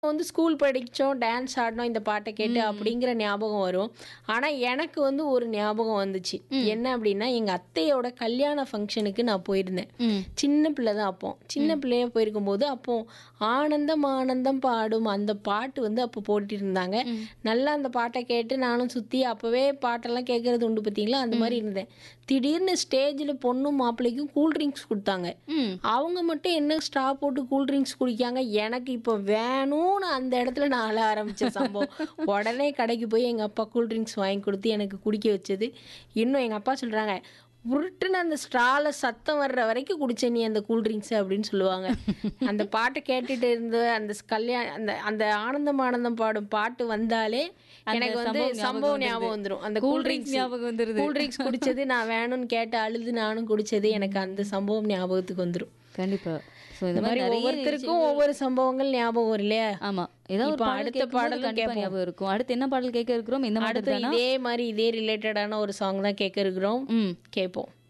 வந்து ஸ்கூல் படிச்சோம், டான்ஸ் ஆடினோம் இந்த பாட்ட கேட்டு ம். அப்படிங்கிற ஞாபகம் வரும். ஆனா, எனக்கு வந்து ஒரு ஞாபகம் வந்துச்சு. ம். என்ன அப்படின்னா, எங்க அத்தையோட கல்யாண ஃபங்ஷனுக்கு நான் போயிருந்தேன். ம். சின்ன பிள்ளை தான் அப்போ. சின்ன ம். பிள்ளையா போயிருக்கும்போது, அப்போ ஆனந்தம் ஆனந்தம் பாடும் அந்த பாட்டு வந்து அப்போ போட்டிருந்தாங்க. ம். நல்லா அந்த பாட்ட கேட்டு நானும் சுத்தி அப்பவே பாட்டெல்லாம் கேட்கறது உண்டு பார்த்தீங்களா, அந்த மாரி ம். இருந்தேன். திடீர்னு ஸ்டேஜ்ல பொண்ணும் மாப்பிள்ளைக்கும் கூல் ட்ரிங்க்ஸ் குடுத்தாங்க. ம். அவங்க மட்டும் என்ன ஸ்ட்ரா போட்டு கூல் ட்ரிங்க்ஸ் குடிக்காங்க. எனக்கு இப்போ வேணும்னு அந்த இடத்துல நான் அழ ஆரம்பிச்ச சம்பவம். உடனே கடைக்கு போய் எங்க அப்பா கூல் ட்ரிங்க்ஸ் வாங்கி குடுத்து எனக்கு குடிக்க வச்சது. இன்னும் எங்க அப்பா சொல்றாங்க, "உருட்டுன அந்த ஸ்ட்ரால சத்தம் வர்ற வரைக்கும் குடிச்ச நீ அந்த கூல் ட்ரிங்க்ஸ" அப்படின்னு சொல்லுவாங்க. அந்த பாட்ட கேட்டுட்டு இருந்த அந்த ஸ் கல்யாண அந்த அந்த ஆனந்தம் ஆனந்தம் பாடும் பாட்டு வந்தாலே அந்த எனக்கு வந்து சம்பவம் ஞாபகம் சம்பவம் வந்துருது. ஞாபகம் வந்துரும். அந்த கூல் கூல் ட்ரிங்க்ஸ் ட்ரிங்க்ஸ் ஞாபகம் வந்துருது. கூல் ட்ரிங்க்ஸ் குடிச்சது நான் வேணும்னு கேட்டு அழுது நானும் குடிச்சது எனக்கு அந்த சம்பவம் ஞாபகத்துக்கு வந்துரும். கண்டிப்பா. ஸோ இந்த இந்த மாதிரி மாதிரி நிறைய ஒவ்வொருத்தருக்கும் விஷயங்கள் ஒவ்வொரு சம்பவங்கள் ஞாபகம் வரும் இல்லையா? ஆமா. ஏதாவது ஒரு இப்போ பாடல் அடுத்த கேட்கும்போது பாடலும் கண்டிப்பா கேட்போம். ஞாபகம் இருக்கும். அடுத்து என்ன பாடல் கேட்க இருக்கிறோம்? இந்த மாதிரி அடுத்து தானா? இதே மாதிரி இதே ரிலேட்டடான ஒரு சாங் தான் கேட்க இருக்கிறோம். ம். கேட்போம்.